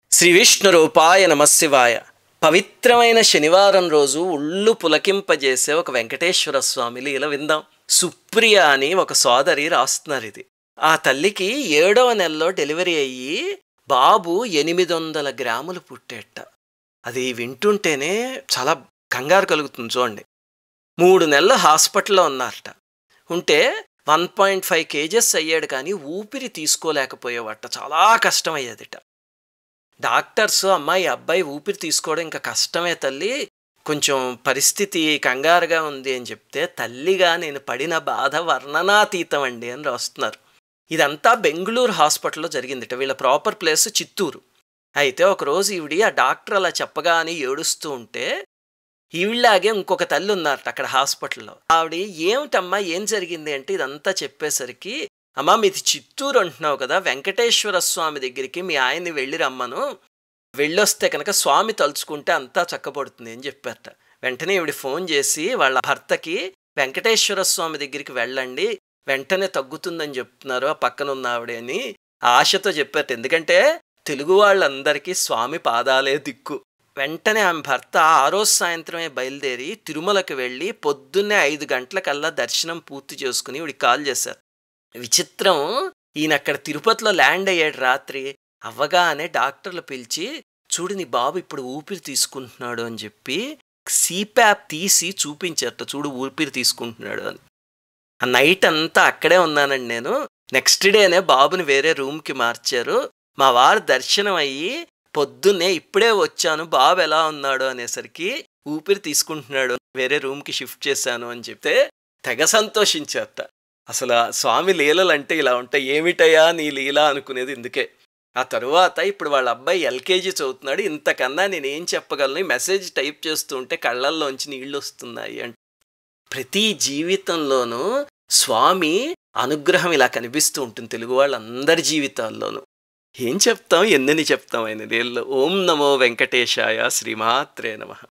శ్రీ విష్ణు రూపాయ నమశివాయ పవిత్రమైన శనివారం రోజు ఉళ్ళు పులకింపజేసే ఒక వెంకటేశ్వర స్వామి లీల విందాం సుప్రియ అని ఒక సోదరి రాస్తున్నారు ఇది ఆ తల్లికి ఏడవ నెలలో డెలివరీ అయ్యి బాబు ఎనిమిది వందల గ్రాములు పుట్టేట అది వింటుంటేనే చాలా కంగారు కలుగుతుంది చూడండి మూడు నెలలు హాస్పిటల్లో ఉన్నారట ఉంటే వన్ పాయింట్ ఫైవ్ కేజెస్ అయ్యాడు కానీ ఊపిరి తీసుకోలేకపోయేవాట చాలా కష్టమయ్యేదిట డాక్టర్స్ అమ్మాయి అబ్బాయి ఊపిరి తీసుకోవడం ఇంకా కష్టమే తల్లి కొంచెం పరిస్థితి కంగారుగా ఉంది అని చెప్తే తల్లిగా నేను పడిన బాధ వర్ణనాతీతం అండి అని రాస్తున్నారు ఇదంతా బెంగళూరు హాస్పిటల్లో జరిగిందిట వీళ్ళ ప్రాపర్ ప్లేస్ చిత్తూరు అయితే ఒకరోజు ఈవిడి ఆ డాక్టర్ అలా చెప్పగానే ఏడుస్తూ ఉంటే ఈవిళ్ళలాగే ఇంకొక తల్లి ఉన్నారట అక్కడ హాస్పిటల్లో ఆవిడ ఏమిటమ్మా ఏం జరిగింది అంటే ఇదంతా చెప్పేసరికి అమ్మా మీది చిత్తూరు అంటున్నావు కదా వెంకటేశ్వర స్వామి దగ్గరికి మీ ఆయన్ని వెళ్ళి రమ్మను వెళ్ళొస్తే కనుక స్వామి తలుచుకుంటే అంతా చక్కబడుతుంది అని చెప్పారట వెంటనే ఈవిడ ఫోన్ చేసి వాళ్ళ భర్తకి వెంకటేశ్వర స్వామి దగ్గరికి వెళ్ళండి వెంటనే తగ్గుతుందని చెప్తున్నారు ఆ పక్కన ఉన్న ఆవిడ అని ఆశతో చెప్పారట ఎందుకంటే తెలుగు వాళ్ళందరికీ స్వామి పాదాలే దిక్కు వెంటనే ఆమె భర్త ఆ రోజు సాయంత్రమే బయలుదేరి తిరుమలకి వెళ్ళి పొద్దున్నే ఐదు గంటలకల్లా దర్శనం పూర్తి చేసుకుని ఈవిడికి కాల్ చేశారు విచిత్రం ఈయన అక్కడ తిరుపతిలో ల్యాండ్ అయ్యాడు రాత్రి అవ్వగానే డాక్టర్లు పిలిచి చూడు నీ బాబు ఇప్పుడు ఊపిరి తీసుకుంటున్నాడు అని చెప్పి సీప్యాప్ తీసి చూపించారట చూడు ఊపిరి తీసుకుంటున్నాడు అని ఆ నైట్ అంతా అక్కడే ఉన్నానండి నేను నెక్స్ట్ డేనే బాబుని వేరే రూమ్కి మార్చారు మా వారు దర్శనం అయ్యి పొద్దున్నే ఇప్పుడే వచ్చాను బాబు ఎలా ఉన్నాడు అనేసరికి ఊపిరి తీసుకుంటున్నాడు వేరే రూమ్కి షిఫ్ట్ చేశాను అని చెప్తే తెగ సంతోషించారట అసలు ఆ స్వామి లీలలు అంటే ఇలా ఉంటాయి ఏమిటయా నీ లీల అనుకునేది ఇందుకే ఆ తరువాత ఇప్పుడు వాళ్ళ అబ్బాయి ఎల్కేజీ చదువుతున్నాడు ఇంతకన్నా నేను ఏం చెప్పగలను ఈ మెసేజ్ టైప్ చేస్తూ ఉంటే కళ్ళల్లోంచి నీళ్ళు వస్తున్నాయి అంటే ప్రతి జీవితంలోనూ స్వామి అనుగ్రహం ఇలా కనిపిస్తూ ఉంటుంది తెలుగు వాళ్ళందరి జీవితాల్లోనూ ఏం చెప్తాం ఎన్నని చెప్తాం ఆయన నీళ్ళు ఓం నమో వెంకటేశాయ శ్రీమాత్రే నమ